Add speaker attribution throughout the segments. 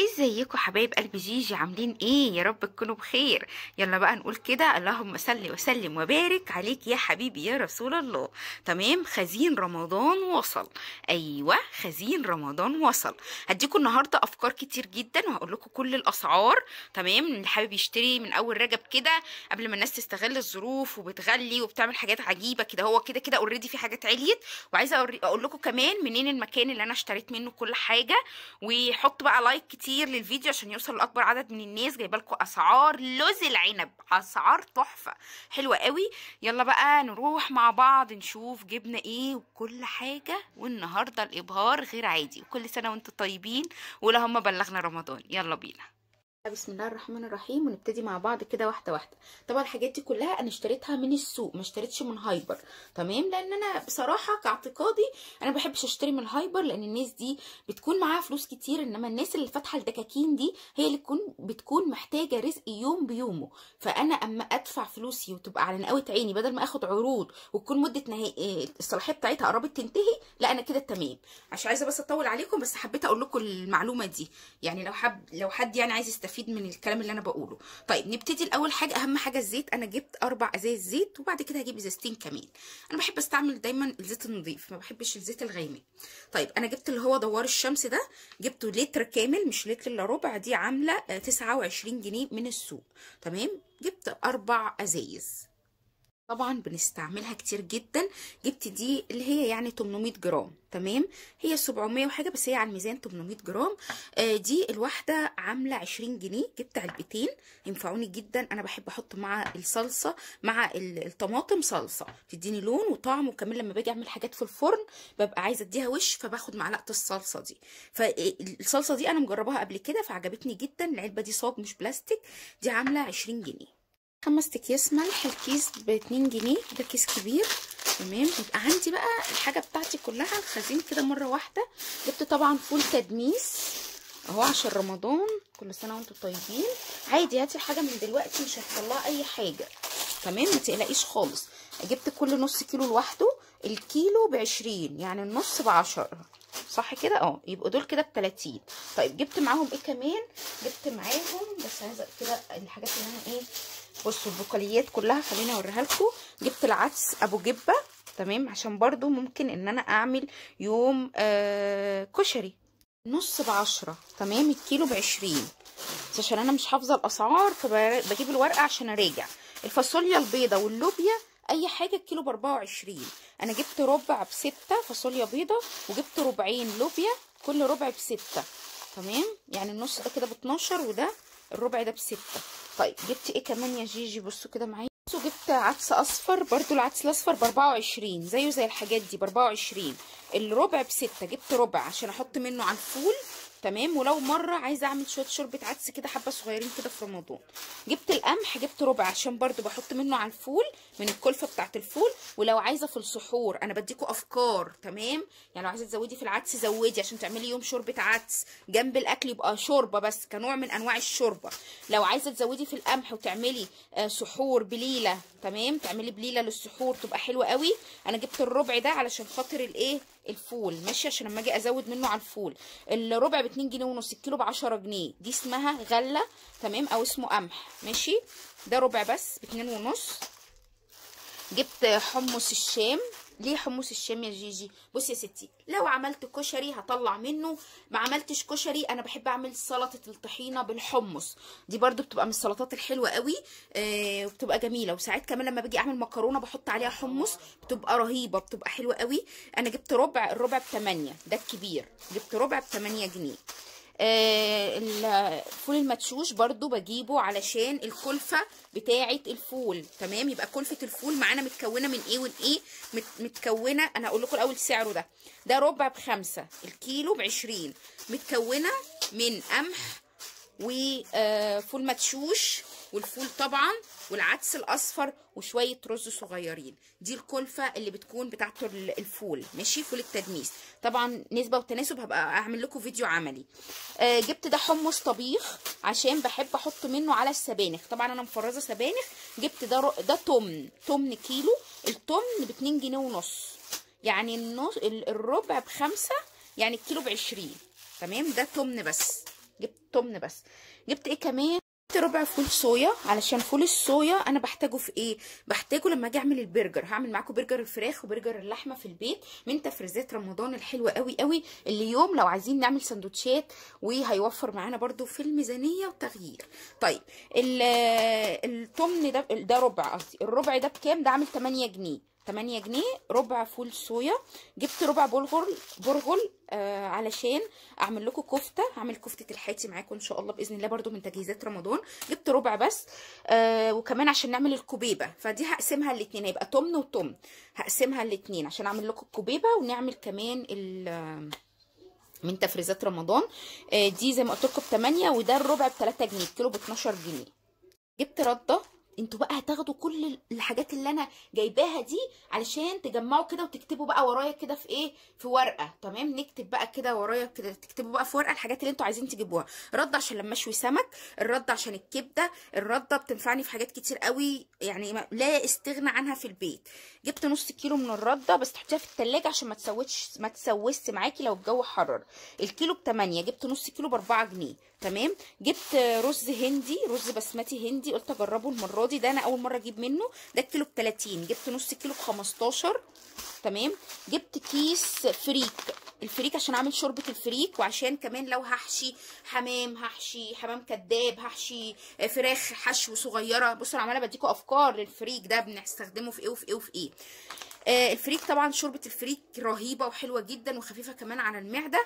Speaker 1: ازيكم حبايب قلب جيجي عاملين ايه يا رب تكونوا بخير يلا بقى نقول كده اللهم صل وسلم وبارك عليك يا حبيبي يا رسول الله تمام خزين رمضان وصل ايوه خزين رمضان وصل هديكم النهارده افكار كتير جدا وهقول لكم كل الاسعار تمام اللي حابب يشتري من اول رجب كده قبل ما الناس تستغل الظروف وبتغلي وبتعمل حاجات عجيبه كده هو كده كده اوريدي في حاجات عليت وعايزه أوري- اقول لكم كمان منين المكان اللي انا اشتريت منه كل حاجه وحط بقى لايك كتير للفيديو عشان يوصل لاكبر عدد من الناس جايبه لكم اسعار لوز العنب اسعار تحفه حلوه قوي يلا بقى نروح مع بعض نشوف جبنا ايه وكل حاجه والنهارده الابهار غير عادي وكل سنه وانتم طيبين ولهم بلغنا رمضان يلا بينا بسم الله الرحمن الرحيم ونبتدي مع بعض كده واحده واحده طبعا الحاجات دي كلها انا اشتريتها من السوق ما اشتريتش من هايبر تمام لان انا بصراحه كاعتقادي انا ما بحبش اشتري من هايبر لان الناس دي بتكون معاها فلوس كتير انما الناس اللي فاتحه الدكاكين دي هي اللي تكون بتكون محتاجه رزق يوم بيومه فانا اما ادفع فلوسي وتبقى على نقاوه عيني بدل ما اخد عروض وتكون مده نهاية إيه، الصلاحيه بتاعتها قربت تنتهي لا انا كده تمام عشان عايزه بس اطول عليكم بس حبيت اقول لكم المعلومه دي يعني لو حب لو حد يعني عايز يستفيد من الكلام اللي انا بقوله طيب نبتدي الاول حاجه اهم حاجه الزيت انا جبت اربع ازايز زيت وبعد كده هجيب ازازتين كمان انا بحب استعمل دايما الزيت النظيف ما بحبش الزيت الغامق طيب انا جبت اللي هو دوار الشمس ده جبته لتر كامل مش لتر الا ربع دي عامله آه، 29 جنيه من السوق تمام جبت اربع ازايز طبعا بنستعملها كتير جدا جبت دي اللي هي يعني 800 جرام تمام هي 700 وحاجه بس هي على الميزان 800 جرام آه دي الواحده عامله 20 جنيه جبت علبتين ينفعوني جدا انا بحب احط مع الصلصه مع ال- الطماطم صلصه تديني لون وطعم وكمان لما باجي اعمل حاجات في الفرن ببقى عايزه اديها وش فباخد معلقه الصلصه دي فالصلصه دي انا مجرباها قبل كده فعجبتني جدا العلبه دي صاج مش بلاستيك دي عامله 20 جنيه خمس اكياس ملح الكيس ب 2 جنيه ده كيس كبير تمام يبقى عندي بقى الحاجه بتاعتي كلها الخزين كده مره واحده جبت طبعا فول تدميس اهو عشان رمضان كل سنه وانتم طيبين عادي هاتي الحاجه من دلوقتي مش هيحصل لها اي حاجه تمام ما تقلقيش خالص جبت كل نص كيلو لوحده الكيلو ب 20 يعني النص ب 10 صح كده اه يبقوا دول كده ب 30 طيب جبت معاهم ايه كمان جبت معاهم بس عايزه كده الحاجات اللي انا ايه بصوا البقوليات كلها خليني اوريها لكم جبت العدس ابو جبه تمام عشان برضو ممكن ان انا اعمل يوم آه كشري نص بعشرة تمام الكيلو بعشرين بس عشان انا مش حافظه الاسعار فبجيب الورقه عشان اراجع الفاصوليا البيضه واللوبيا اي حاجه الكيلو ب 24 انا جبت ربع بستة فاصوليا بيضه وجبت ربعين لوبيا كل ربع بستة تمام يعني النص ده كده ب 12 وده الربع ده بستة طيب جبت ايه كمان يا جيجي بصوا كده معايا بصوا جبت عدس اصفر برضو العدس الاصفر ب 24 زيه زي الحاجات دي ب 24 الربع بستة جبت ربع عشان احط منه على الفول تمام ولو مره عايزه اعمل شويه شوربه عدس كده حبه صغيرين كده في رمضان جبت القمح جبت ربع عشان برضو بحط منه على الفول من الكلفه بتاعه الفول ولو عايزه في السحور انا بديكوا افكار تمام يعني لو عايزه تزودي في العدس زودي عشان تعملي يوم شوربه عدس جنب الاكل يبقى شوربه بس كنوع من انواع الشوربه لو عايزه تزودي في القمح وتعملي آه، سحور بليله تمام تعملي بليله للسحور تبقى حلوه قوي انا جبت الربع ده علشان خاطر الايه الفول ماشي عشان لما اجي ازود منه على الفول الربع ب 2 جنيه ونص الكيلو ب 10 جنيه دي اسمها غله تمام او اسمه قمح ماشي ده ربع بس ب 2 ونص جبت حمص الشام ليه حمص الشام يا جيجي بصي يا ستي لو عملت كشري هطلع منه ما عملتش كشري انا بحب اعمل سلطه الطحينه بالحمص دي برضو بتبقى من السلطات الحلوه قوي آه وبتبقى جميله وساعات كمان لما باجي اعمل مكرونه بحط عليها حمص بتبقى رهيبه بتبقى حلوه قوي انا جبت ربع الربع ب 8 ده الكبير جبت ربع ب 8 جنيه آه، الفول المدشوش برضو بجيبه علشان الكلفة بتاعة الفول تمام يبقى كلفة الفول معانا متكونة من ايه ومن ايه مت متكونة انا هقول لكم الاول سعره ده ده ربع بخمسة الكيلو بعشرين متكونة من قمح وفول مدشوش والفول طبعا والعدس الاصفر وشويه رز صغيرين دي الكلفه اللي بتكون بتاعه ال- الفول ماشي فول التدميس طبعا نسبه وتناسب هبقى اعمل لكم فيديو عملي آه جبت ده حمص طبيخ عشان بحب احط منه على السبانخ طبعا انا مفرزه سبانخ جبت ده ر- ده تمن تمن كيلو التمن ب 2 جنيه ونص يعني النص ال- الربع بخمسة يعني الكيلو بعشرين تمام ده تمن بس جبت تمن بس جبت ايه كمان جبت ربع فول صويا علشان فول الصويا انا بحتاجه في ايه بحتاجه لما اجي اعمل البرجر هعمل معاكم برجر الفراخ وبرجر اللحمه في البيت من تفريزات رمضان الحلوه قوي قوي اللي يوم لو عايزين نعمل سندوتشات وهيوفر معانا برده في الميزانيه وتغيير طيب التمن ده ده ربع قصدي الربع ده بكام ده عامل 8 جنيه 8 جنيه ربع فول صويا جبت ربع برغل برغل آه علشان اعمل لكم كفته هعمل كفته الحاتي معاكم ان شاء الله باذن الله برده من تجهيزات رمضان جبت ربع بس آه وكمان عشان نعمل الكوبيبه فدي هقسمها الاثنين هيبقى تمن وتمن هقسمها الاثنين عشان اعمل لكم الكوبيبه ونعمل كمان ال من تفريزات رمضان آه دي زي ما قلت لكم ب 8 وده الربع ب 3 جنيه الكيلو ب 12 جنيه جبت رده انتوا بقى هتاخدوا كل الحاجات اللي انا جايباها دي علشان تجمعوا كده وتكتبوا بقى ورايا كده في ايه في ورقه تمام نكتب بقى كده ورايا كده تكتبوا بقى في ورقه الحاجات اللي انتوا عايزين تجيبوها رد عشان لما اشوي سمك الرد عشان الكبده الرده بتنفعني في حاجات كتير قوي يعني لا استغنى عنها في البيت جبت نص كيلو من الرده بس تحطيها في التلاجة عشان ما تسوتش ما تسوسش معاكي لو الجو حرر الكيلو ب 8 جبت نص كيلو ب 4 جنيه تمام جبت رز هندي رز بسمتي هندي قلت اجربه المره دي ده انا اول مره اجيب منه ده الكيلو ب 30 جبت نص كيلو ب 15 تمام جبت كيس فريك الفريك عشان اعمل شوربه الفريك وعشان كمان لو هحشي حمام هحشي حمام كداب هحشي فراخ حشو صغيره بصوا انا عماله بديكوا افكار للفريك ده بنستخدمه في ايه وفي ايه وفي ايه آه الفريك طبعا شوربه الفريك رهيبه وحلوه جدا وخفيفه كمان على المعده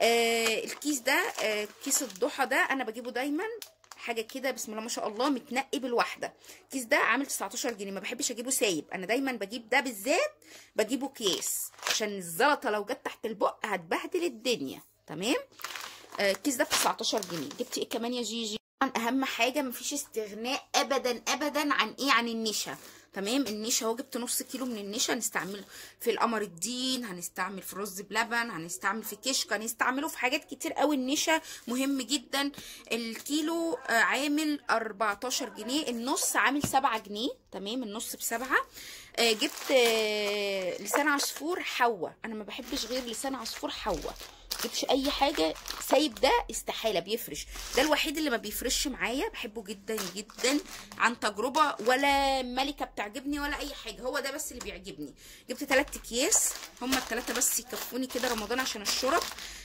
Speaker 1: آه الكيس ده آه كيس الضحى ده انا بجيبه دايما حاجه كده بسم الله ما شاء الله متنقي بالواحده الكيس ده عامل 19 جنيه ما بحبش اجيبه سايب انا دايما بجيب ده بالذات بجيبه كيس عشان الزلطه لو جت تحت البق هتبهدل الدنيا تمام آه الكيس ده ب 19 جنيه جبت ايه كمان يا جيجي طبعا اهم حاجه مفيش استغناء ابدا ابدا عن ايه عن النشا تمام النشا اهو جبت نص كيلو من النشا هنستعمله في القمر الدين هنستعمل في رز بلبن هنستعمل في كشك هنستعمله في حاجات كتير قوي النشا مهم جدا الكيلو عامل 14 جنيه النص عامل 7 جنيه تمام النص بسبعة آه جبت آه لسان عصفور حوا انا ما بحبش غير لسان عصفور حوا جبتش اي حاجه سايب ده استحاله بيفرش ده الوحيد اللي ما بيفرش معايا بحبه جدا جدا عن تجربه ولا ملكه بتعجبني ولا اي حاجه هو ده بس اللي بيعجبني جبت ثلاث اكياس هما الثلاثه بس يكفوني كده رمضان عشان الشرب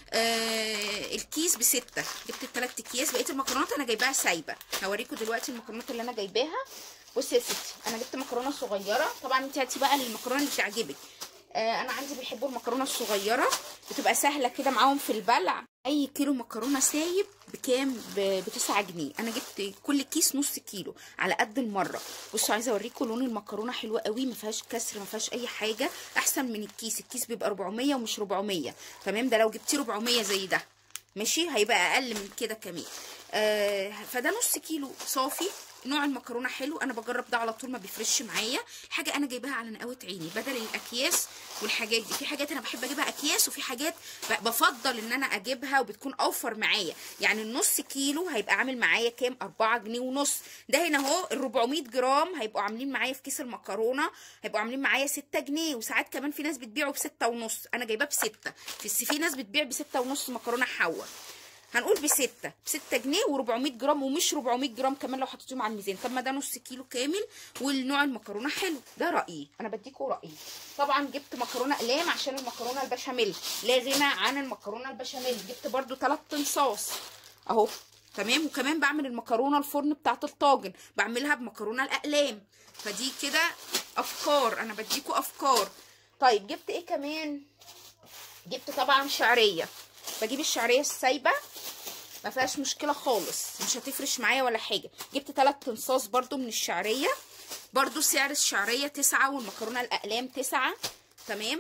Speaker 1: آه الكيس بستة جبت الثلاث اكياس بقيه المكرونات انا جايباها سايبه هوريكم دلوقتي المكرونات اللي انا جايباها بصي يا ستي انا جبت مكرونه صغيره طبعا انت هاتي بقى المكرونه اللي تعجبك آه انا عندي بيحبوا المكرونه الصغيره بتبقى سهله كده معاهم في البلع اي كيلو مكرونه سايب بكام ب 9 جنيه انا جبت كل كيس نص كيلو على قد المره بصوا عايزه اوريكم لون المكرونه حلوه قوي ما فيهاش كسر ما فيهاش اي حاجه احسن من الكيس الكيس بيبقى 400 ومش 400 تمام ده لو جبتي 400 زي ده ماشي هيبقى اقل من كده كمان آه فده نص كيلو صافي نوع المكرونه حلو انا بجرب ده على طول ما بيفرش معايا حاجه انا جايباها على نقاوه عيني بدل الاكياس والحاجات دي في حاجات انا بحب اجيبها اكياس وفي حاجات بفضل ان انا اجيبها وبتكون اوفر معايا يعني النص كيلو هيبقى عامل معايا كام 4 جنيه ونص ده هنا اهو ال 400 جرام هيبقوا عاملين معايا في كيس المكرونه هيبقوا عاملين معايا 6 جنيه وساعات كمان في ناس بتبيعه ب 6 ونص انا جايباه ب 6 في في ناس بتبيع ب 6 ونص مكرونه حوا هنقول بستة بستة جنيه و400 جرام ومش 400 جرام كمان لو حطيتيهم على الميزان طب ما ده نص كيلو كامل والنوع المكرونه حلو ده رايي انا بديكوا رايي طبعا جبت مكرونه اقلام عشان المكرونه البشاميل لا غنى عن المكرونه البشاميل جبت برده 3 تنصاص اهو تمام وكمان بعمل المكرونه الفرن بتاعه الطاجن بعملها بمكرونه الاقلام فدي كده افكار انا بديكوا افكار طيب جبت ايه كمان جبت طبعا شعريه بجيب الشعريه السايبه ما فيهاش مشكله خالص مش هتفرش معايا ولا حاجه جبت 3 تنصاص برده من الشعريه برده سعر الشعريه 9 والمكرونه الاقلام 9 تمام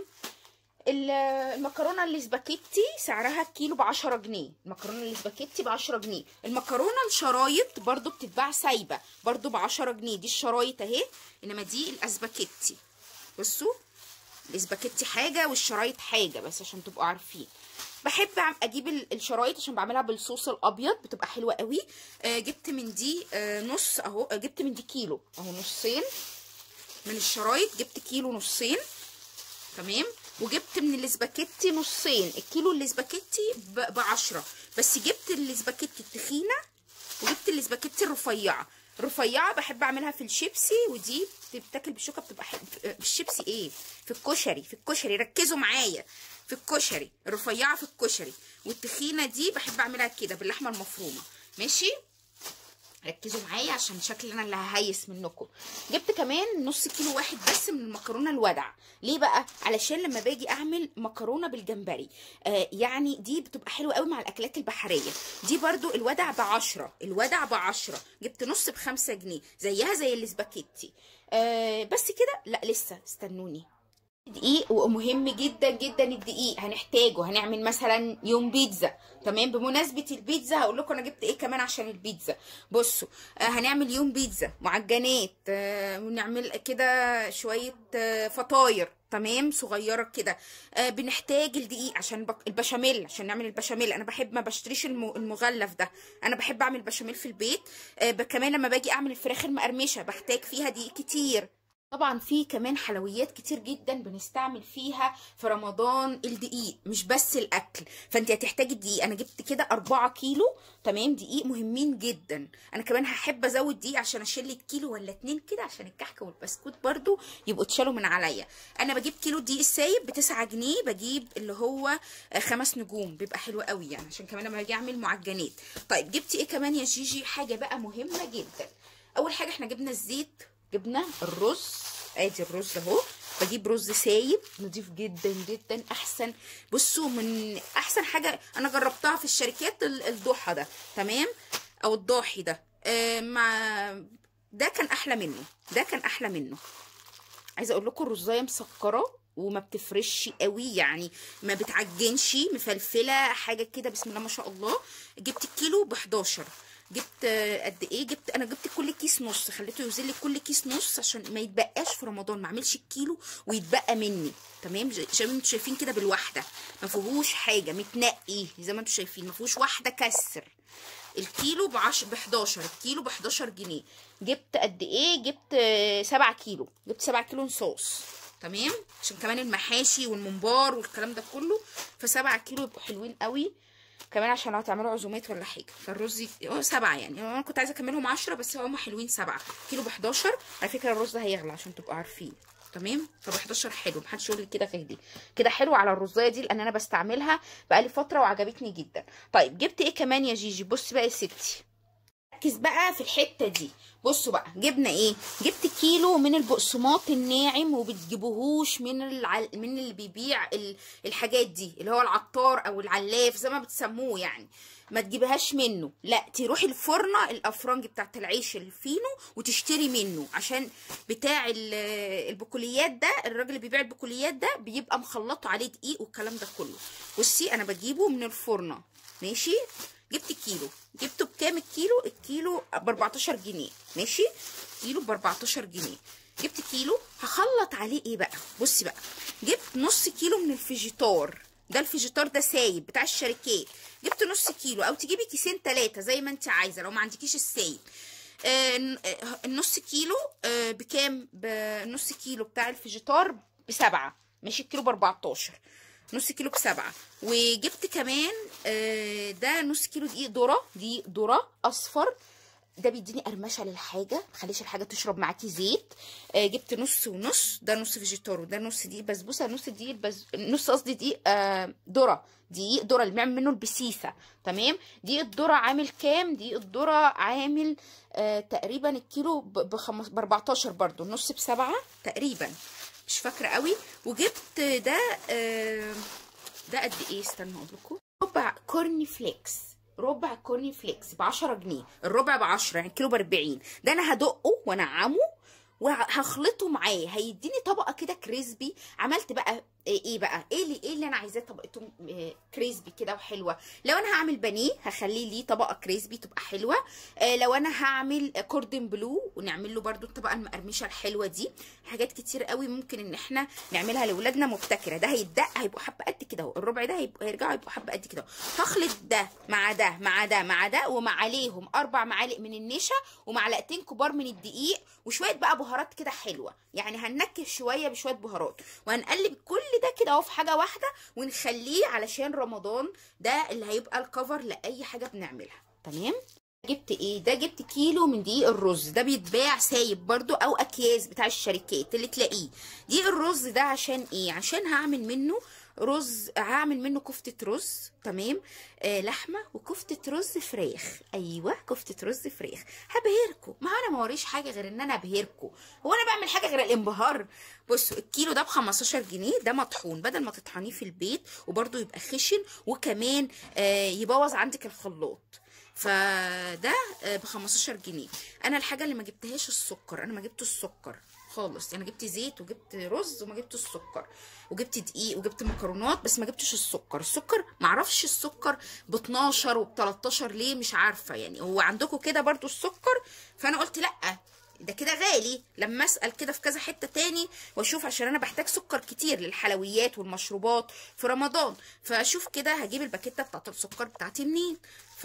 Speaker 1: المكرونه الاسباجيتي سعرها الكيلو ب 10 جنيه المكرونه الاسباجيتي ب 10 جنيه المكرونه الشرايط برده بتتباع سايبه برده ب 10 جنيه دي الشرايط اهي انما دي الاسباجيتي بصوا الاسباجيتي حاجه والشرايط حاجه بس عشان تبقوا عارفين بحب اجيب الشرايط عشان بعملها بالصوص الابيض بتبقى حلوه قوي آه جبت من دي آه نص اهو آه جبت من دي كيلو اهو نصين من الشرايط جبت كيلو نصين تمام وجبت من الاسباجيتي نصين الكيلو الاسباجيتي ب 10 بس جبت الاسباجيتي التخينه وجبت الاسباجيتي الرفيعه الرفيعه بحب اعملها في الشيبسي ودي بتتاكل بالشوكه بتبقى حلوه بالشيبسي ايه في الكشري في الكشري ركزوا معايا في الكشري الرفيعه في الكشري والتخينه دي بحب اعملها كده باللحمه المفرومه ماشي ركزوا معايا عشان شكل انا اللي ههيس منكم جبت كمان نص كيلو واحد بس من المكرونه الودع ليه بقى علشان لما باجي اعمل مكرونه بالجمبري آه يعني دي بتبقى حلوه قوي مع الاكلات البحريه دي برضو الودع بعشرة الودع بعشرة جبت نص بخمسة جنيه زيها زي الاسباجيتي آه بس كده لا لسه استنوني دقيق ومهم جدا جدا الدقيق هنحتاجه هنعمل مثلا يوم بيتزا تمام بمناسبه البيتزا هقول لكم انا جبت ايه كمان عشان البيتزا بصوا آه هنعمل يوم بيتزا معجنات آه ونعمل كده شويه آه فطاير تمام صغيره كده آه بنحتاج الدقيق عشان البشاميل عشان نعمل البشاميل انا بحب ما بشتريش المغلف ده انا بحب اعمل بشاميل في البيت آه كمان لما باجي اعمل الفراخ المقرمشه بحتاج فيها دقيق كتير طبعا في كمان حلويات كتير جدا بنستعمل فيها في رمضان الدقيق مش بس الاكل فانت هتحتاجي الدقيق انا جبت كده 4 كيلو تمام دقيق مهمين جدا انا كمان هحب ازود دقيق عشان اشيل كيلو ولا اتنين كده عشان الكحك والبسكوت برضو يبقوا اتشالوا من عليا انا بجيب كيلو دقيق السايب ب 9 جنيه بجيب اللي هو خمس نجوم بيبقى حلو قوي يعني عشان كمان لما باجي اعمل معجنات طيب جبت ايه كمان يا جيجي حاجه بقى مهمه جدا اول حاجه احنا جبنا الزيت جبنا الرز ادي الرز اهو بجيب رز سايب نضيف جدا جدا احسن بصوا من احسن حاجه انا جربتها في الشركات الضحى ده تمام او الضاحي ده آه مع ده كان احلى منه ده كان احلى منه عايزه اقول لكم الرزايه مسكره وما بتفرش قوي يعني ما بتعجنش مفلفله حاجه كده بسم الله ما شاء الله جبت الكيلو ب 11 جبت قد ايه جبت انا جبت كل كيس نص خليته يوزن لي كل كيس نص عشان ما يتبقاش في رمضان ما اعملش الكيلو ويتبقى مني تمام زي ما انتم شايفين كده بالواحده ما فيهوش حاجه متنقي زي ما انتم شايفين ما فيهوش واحده كسر الكيلو ب 10 ب 11 الكيلو ب 11 جنيه جبت قد ايه جبت 7 كيلو جبت 7 كيلو صوص تمام عشان كمان المحاشي والممبار والكلام ده كله ف7 كيلو يبقوا حلوين قوي كمان عشان لو هتعملوا عزومات ولا حاجه فالرز سبعة يعني انا كنت عايزه اكملهم عشرة بس هم حلوين سبعة كيلو ب 11 على فكره الرز ده هيغلى عشان تبقوا عارفين تمام فب 11 حلو محدش يقول لي كده فهدي كده حلو على الرزايه دي لان انا بستعملها بقالي فتره وعجبتني جدا طيب جبت ايه كمان يا جيجي بص بقى يا ستي ركز بقى في الحته دي بصوا بقى جبنا ايه جبت كيلو من البقسماط الناعم وبتجيبوهوش من العل... من اللي بيبيع ال... الحاجات دي اللي هو العطار او العلاف زي ما بتسموه يعني ما تجيبهاش منه لا تروحي الفرنه الافرنج بتاعت العيش الفينو وتشتري منه عشان بتاع البقوليات ده الراجل اللي بيبيع البقوليات ده بيبقى مخلطه عليه دقيق والكلام ده كله بصي انا بجيبه من الفرنه ماشي جبت كيلو جبته بكام الكيلو الكيلو ب 14 جنيه ماشي كيلو ب 14 جنيه جبت كيلو هخلط عليه ايه بقى بصي بقى جبت نص كيلو من الفيجيتار ده الفيجيتار ده سايب بتاع الشركات جبت نص كيلو او تجيبي كيسين ثلاثه زي ما انت عايزه لو ما عندكيش السايب آه النص كيلو آه بكام بنص كيلو بتاع الفيجيتار بسبعة ماشي الكيلو ب 14 نص كيلو بسبعة وجبت كمان آه ده نص كيلو دقيق ذره دقيق ذره اصفر ده بيديني قرمشه للحاجه مخليش الحاجه تشرب معاكي زيت آه جبت نص ونص ده نص فيجيتار وده نص دقيق بسبوسه نص دقيق بز... نص قصدي دقيق آه ذره دقيق ذره اللي بنعمل منه البسيسه تمام دقيق الذره عامل كام دقيق الذره عامل آه تقريبا الكيلو ب بخم... ب 14 برضو النص بسبعة تقريبا مش فاكره قوي وجبت ده آه ده قد ايه استنى اقول لكم ربع كورني فليكس ربع كورني فليكس ب 10 جنيه الربع ب 10 يعني كيلو ب 40 ده انا هدقه وانعمه وهخلطه معاه هيديني طبقه كده كريسبي عملت بقى ايه بقى ايه اللي ايه اللي انا عايزاه طبقته كريسبي كده وحلوه لو انا هعمل بانيه هخليه ليه طبقه كريسبي تبقى حلوه آه لو انا هعمل كوردن بلو ونعمل له برده الطبقه المقرمشه الحلوه دي حاجات كتير قوي ممكن ان احنا نعملها لاولادنا مبتكره ده هيتدق هيبقوا حبه قد كده اهو الربع ده هيبقوا هيرجعوا يبقوا حبه قد كده هخلط ده مع ده مع ده مع ده ومع عليهم اربع معالق من النشا ومعلقتين كبار من الدقيق وشويه بقى بهارات كده حلوه يعني هننكه شويه بشويه بهارات وهنقلب كل كل ده كده اهو في حاجه واحده ونخليه علشان رمضان ده اللي هيبقى الكفر لاي حاجه بنعملها تمام جبت ايه ده جبت كيلو من دقيق الرز ده بيتباع سايب برضو او اكياس بتاع الشركات اللي تلاقيه دقيق الرز ده عشان ايه عشان هعمل منه رز هعمل منه كفتة رز تمام آه لحمة وكفتة رز فراخ ايوه كفتة رز فراخ هبهركم ما انا ما وريش حاجة غير ان انا ابهركم هو انا بعمل حاجة غير الانبهار بصوا الكيلو ده ب 15 جنيه ده مطحون بدل ما تطحنيه في البيت وبرده يبقى خشن وكمان آه يبوظ عندك الخلاط فده ب 15 جنيه انا الحاجه اللي ما جبتهاش السكر انا ما جبت السكر خالص انا جبت زيت وجبت رز وما جبت السكر وجبت دقيق وجبت مكرونات بس ما جبتش السكر السكر ما اعرفش السكر ب 12 وب 13 ليه مش عارفه يعني هو عندكم كده برضو السكر فانا قلت لا ده كده غالي لما اسال كده في كذا حته تاني واشوف عشان انا بحتاج سكر كتير للحلويات والمشروبات في رمضان فاشوف كده هجيب الباكيته بتاعت السكر بتاعتي منين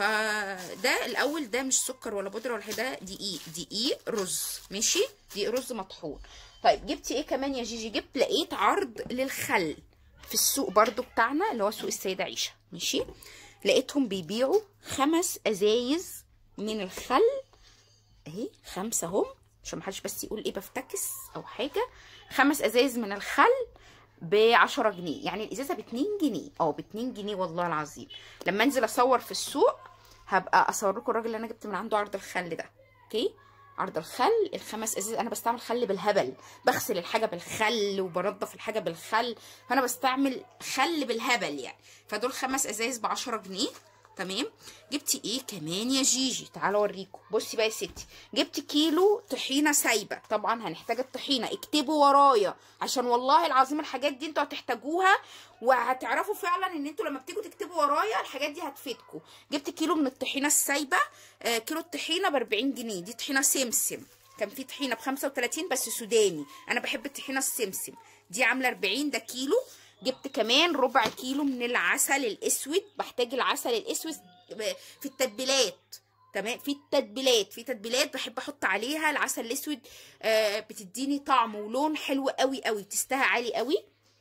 Speaker 1: فده الاول ده مش سكر ولا بودره ولا حاجه ده دقيق دقيق رز ماشي دقيق رز مطحون طيب جبتي ايه كمان يا جيجي جبت لقيت عرض للخل في السوق برضو بتاعنا اللي هو سوق السيده عيشه ماشي لقيتهم بيبيعوا خمس ازايز من الخل اهي خمسه هم عشان محدش بس يقول ايه بفتكس او حاجه خمس ازايز من الخل ب 10 جنيه يعني الازازه ب 2 جنيه اه ب 2 جنيه والله العظيم لما انزل اصور في السوق هبقى اصور لكم الراجل اللي انا جبت من عنده عرض الخل ده اوكي عرض الخل الخمس ازاز انا بستعمل خل بالهبل بغسل الحاجه بالخل وبنضف الحاجه بالخل فانا بستعمل خل بالهبل يعني فدول خمس ازاز ب 10 جنيه تمام جبتي ايه كمان يا جيجي تعالوا اوريكم بصي بقى يا ستي جبت كيلو طحينه سايبه طبعا هنحتاج الطحينه اكتبوا ورايا عشان والله العظيم الحاجات دي انتوا هتحتاجوها وهتعرفوا فعلا ان انتوا لما بتيجوا تكتبوا ورايا الحاجات دي هتفيدكم جبت كيلو من الطحينه السايبه آه كيلو الطحينه ب 40 جنيه دي طحينه سمسم كان في طحينه ب 35 بس سوداني انا بحب الطحينه السمسم دي عامله 40 ده كيلو جبت كمان ربع كيلو من العسل الاسود بحتاج العسل الاسود في التتبيلات تمام في التتبيلات في تتبيلات بحب احط عليها العسل الاسود آه بتديني طعم ولون حلو قوي قوي تستاهل عالي قوي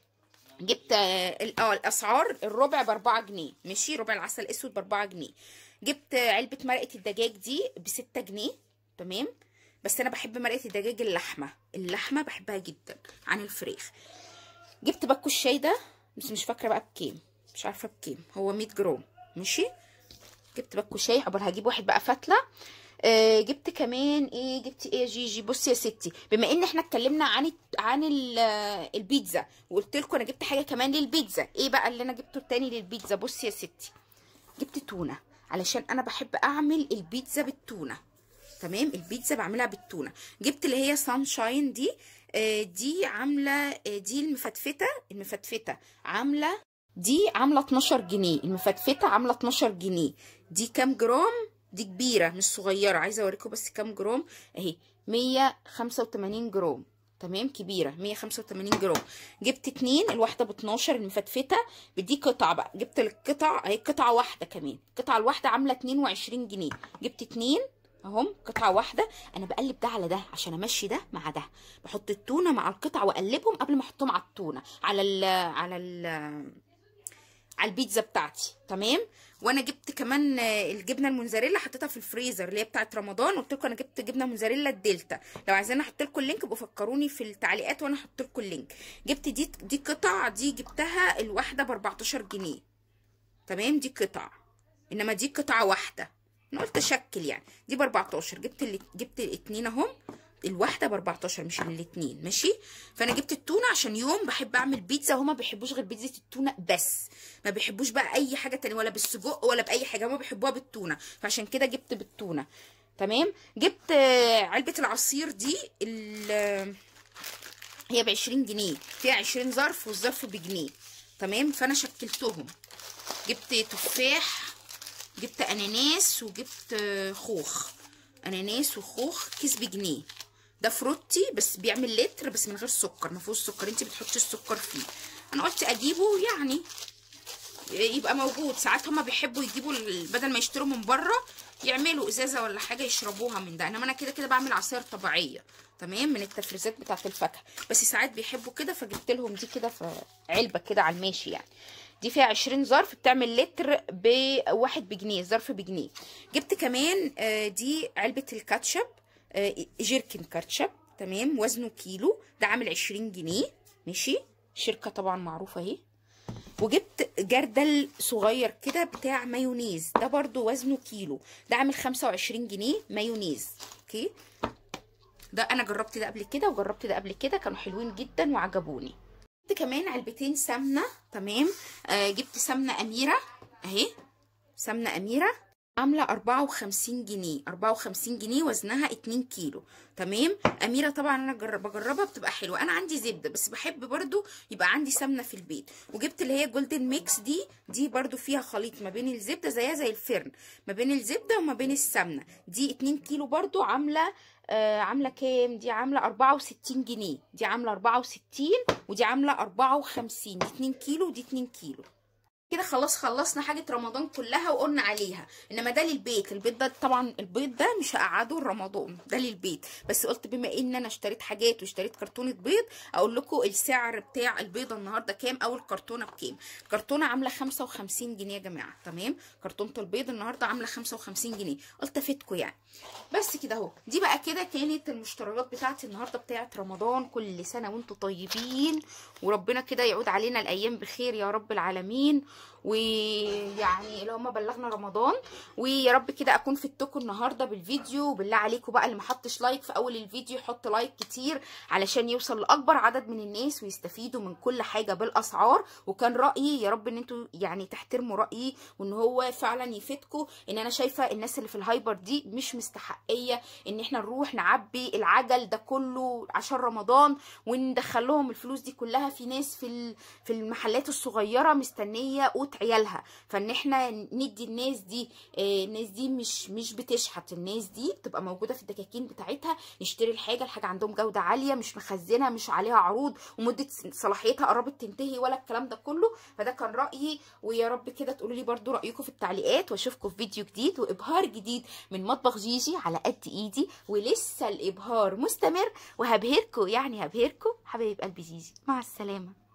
Speaker 1: جبت اه الاسعار الربع ب 4 جنيه ماشي ربع العسل الاسود ب 4 جنيه جبت علبه مرقه الدجاج دي ب 6 جنيه تمام بس انا بحب مرقه الدجاج اللحمه اللحمه بحبها جدا عن الفراخ جبت باكو الشاي ده بس مش فاكره بقى بكام مش عارفه بكام هو 100 جرام ماشي جبت باكو شاي عقبال هجيب واحد بقى فتله آه جبت كمان ايه جبت ايه يا جيجي بصي يا ستي بما ان احنا اتكلمنا عن عن البيتزا وقلت لكم انا جبت حاجه كمان للبيتزا ايه بقى اللي انا جبته التاني للبيتزا بصي يا ستي جبت تونه علشان انا بحب اعمل البيتزا بالتونه تمام البيتزا بعملها بالتونه جبت اللي هي سانشاين دي آه دي عامله آه دي المفتفته المفتفته عامله دي عامله 12 جنيه المفتفته عامله 12 جنيه دي كام جرام دي كبيره مش صغيره عايزه اوريكم بس كام جرام اهي 185 جرام تمام كبيره 185 جرام جبت اتنين الواحده ب 12 المفتفته بدي قطع بقى جبت القطع اهي قطعه واحده كمان القطعه الواحده عامله 22 جنيه جبت اتنين اهم قطعه واحده انا بقلب ده على ده عشان امشي ده مع ده بحط التونه مع القطع واقلبهم قبل ما احطهم على التونه على ال على ال على البيتزا بتاعتي تمام وانا جبت كمان الجبنه الموزاريلا حطيتها في الفريزر اللي هي بتاعت رمضان قلت لكم انا جبت جبنه موزاريلا الدلتا لو عايزين احط لكم اللينك ابقوا فكروني في التعليقات وانا احط لكم اللينك جبت دي دي قطع دي جبتها الواحده ب 14 جنيه تمام دي قطع انما دي قطعه واحده انا قلت اشكل يعني دي ب 14 جبت اللي جبت الاثنين اهم الواحده ب 14 مش الاثنين ماشي فانا جبت التونه عشان يوم بحب اعمل بيتزا هما ما بيحبوش غير بيتزا التونه بس ما بيحبوش بقى اي حاجه تانية ولا بالسجق ولا باي حاجه هما بيحبوها بالتونه فعشان كده جبت بالتونه تمام جبت علبه العصير دي هي ب 20 جنيه فيها 20 ظرف والظرف بجنيه تمام فانا شكلتهم جبت تفاح جبت اناناس وجبت خوخ اناناس وخوخ كيس بجنيه ده فروتي بس بيعمل لتر بس من غير سكر ما فيهوش سكر انت بتحطي السكر فيه انا قلت اجيبه يعني يبقى موجود ساعات هما بيحبوا يجيبوا بدل ما يشتروا من بره يعملوا ازازه ولا حاجه يشربوها من ده انما انا كده كده بعمل عصير طبيعيه تمام من التفريزات بتاعه الفاكهه بس ساعات بيحبوا كده فجبت لهم دي كده في علبه كده على الماشي يعني دي فيها 20 ظرف بتعمل لتر بواحد بجنيه ظرف بجنيه جبت كمان آه، دي علبه الكاتشب آه، جيركن كاتشب تمام وزنه كيلو ده عامل 20 جنيه ماشي شركه طبعا معروفه اهي وجبت جردل صغير كده بتاع مايونيز ده برضو وزنه كيلو ده عامل 25 جنيه مايونيز اوكي ده انا جربت ده قبل كده وجربت ده قبل كده كانوا حلوين جدا وعجبوني جبت كمان علبتين سمنه تمام آه جبت سمنه اميره اهي سمنه اميره عامله 54 جنيه 54 جنيه وزنها 2 كيلو تمام اميره طبعا انا جرب بجربها بتبقى حلوه انا عندي زبده بس بحب برضو يبقى عندي سمنه في البيت وجبت اللي هي جولدن ميكس دي دي برضو فيها خليط ما بين الزبده زيها زي الفرن ما بين الزبده وما بين السمنه دي 2 كيلو برضو عامله آه عامله كام دي عامله 64 جنيه دي عامله 64 ودي عامله 54 دي 2 كيلو ودي 2 كيلو كده خلاص خلصنا حاجه رمضان كلها وقلنا عليها انما ده للبيت البيت ده طبعا البيض ده مش هقعده رمضان ده للبيت بس قلت بما ان انا اشتريت حاجات واشتريت كرتونه بيض اقول لكم السعر بتاع البيضه النهارده كام او الكرتونه بكام الكرتونه عامله 55 جنيه يا جماعه تمام كرتونه البيض النهارده عامله 55 جنيه قلت افيدكم يعني بس كده اهو دي بقى كده كانت المشتريات بتاعتي النهارده بتاعت رمضان كل سنه وانتم طيبين وربنا كده يعود علينا الايام بخير يا رب العالمين ويعني اللي هم بلغنا رمضان ويا رب كده اكون فدتكم النهارده بالفيديو وبالله عليكم بقى اللي ما حطش لايك في اول الفيديو يحط لايك كتير علشان يوصل لاكبر عدد من الناس ويستفيدوا من كل حاجه بالاسعار وكان رايي يا رب ان انتوا يعني تحترموا رايي وان هو فعلا يفيدكم ان انا شايفه الناس اللي في الهايبر دي مش مستحقيه ان احنا نروح نعبي العجل ده كله عشان رمضان وندخل لهم الفلوس دي كلها في ناس في في المحلات الصغيره مستنيه قوت عيالها فان احنا ندي الناس دي آه، الناس دي مش مش بتشحت الناس دي بتبقى موجوده في الدكاكين بتاعتها نشتري الحاجه الحاجه عندهم جوده عاليه مش مخزنه مش عليها عروض ومده صلاحيتها قربت تنتهي ولا الكلام ده كله فده كان رايي ويا رب كده تقولوا لي برده رايكم في التعليقات واشوفكم في فيديو جديد وابهار جديد من مطبخ جيجي على قد ايدي ولسه الابهار مستمر وهبهركم يعني هبهركم حبايب قلبي جيجي مع السلامه